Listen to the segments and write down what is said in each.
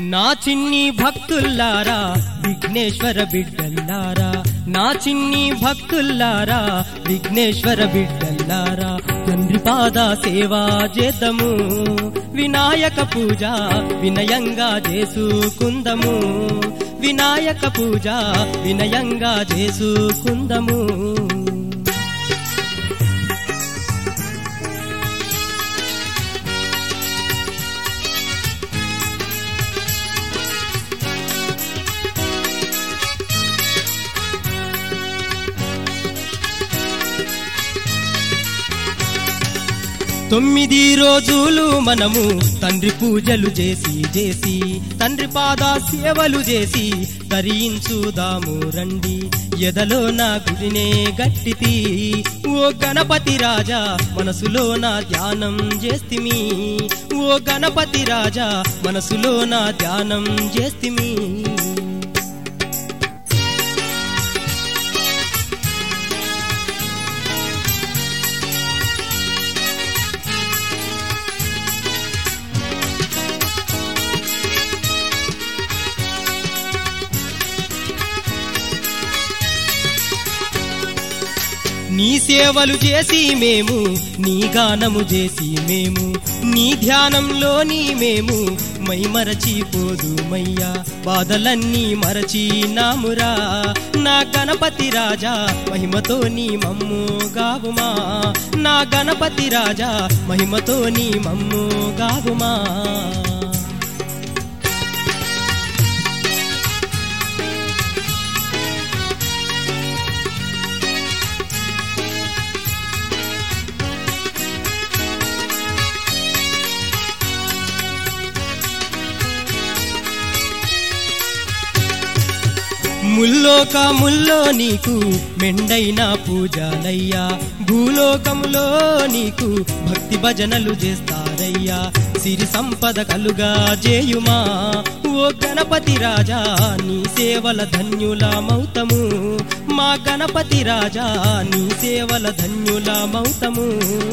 నా చిన్ని భక్తుల్లారా విఘ్నేశ్వర బిడ్డల్లారా నా చిన్ని భక్తుల్లారా విఘ్నేశ్వర బిడ్డల్లారా తండ్రి పాద సేవా చేద్దాము వినాయక పూజ వినయంగా చేసుకుందము వినాయక పూజ వినయంగా చేసుకుందము తొమ్మిది రోజులు మనము తండ్రి పూజలు చేసి చేసి తండ్రి పాద సేవలు చేసి తరించుదాము రండి ఎదలో నా గుడినే గట్టితి ఓ గణపతి రాజా మనసులో నా ధ్యానం చేస్తిమి ఓ గణపతి రాజా మనసులో నా ధ్యానం చేస్తిమి నీ సేవలు చేసి మేము నీ గానము చేసి మేము నీ ధ్యానంలో నీ మేము మై మరచిపోదు మయ్యా బాధలన్నీ మరచి నామురా నా గణపతి రాజా మహిమతో నీ మమ్ము గావుమా నా గణపతి రాజా మహిమతో నీ మమ్ము గావుమా ముల్లోకముల్లో నీకు మెండైన పూజలయ్యా భూలోకములో నీకు భక్తి భజనలు చేస్తారయ్యా సిరి సంపద కలుగా చేయుమా ఓ గణపతి రాజా నీ సేవల ధన్యుల మౌతము మా గణపతి రాజా నీ సేవల ధన్యుల మౌతము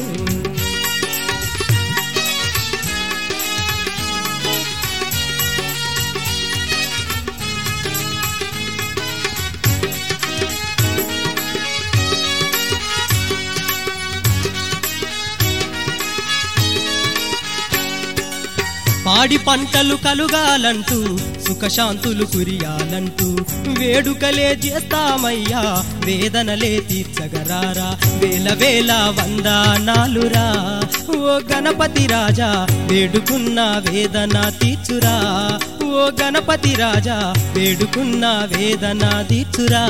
పాడి పంటలు కలుగాలంటూ సుఖశాంతులు కురియాలంటూ వేడుకలే చేస్తామయ్యా వేదనలే తీర్చగరారా వేల వేల వందనాలురా ఓ గణపతి రాజా వేడుకున్న వేదన తీర్చురా ఓ గణపతి రాజా వేడుకున్న వేదన తీర్చురా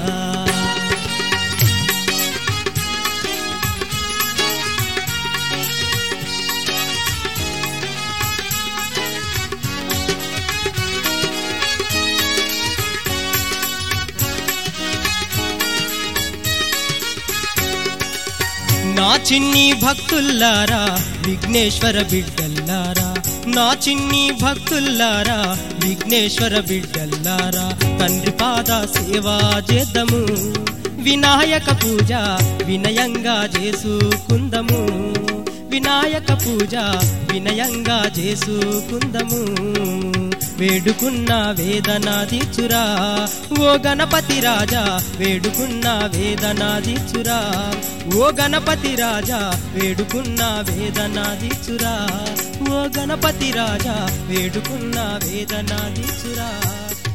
నా చిన్ని భక్తుల్లారా విఘ్నేశ్వర బిడ్డల్లారా నా చిన్ని భక్తుల్లారా విఘ్నేశ్వర బిడ్డల్లారా తండ్రి పాద సేవా చేద్దాము వినాయక పూజ వినయంగా చేసుకుందము వినాయక పూజ వినయంగా చేసుకుందము వేడుకున్న వేదన తీర్చురా ఓ గణపతి రాజా వేడుకున్న వేదన తీర్చురా ఓ గణపతి రాజా వేడుకున్న వేదన తీర్చురా ఓ గణపతి రాజా వేడుకున్న వేదన తీర్చురా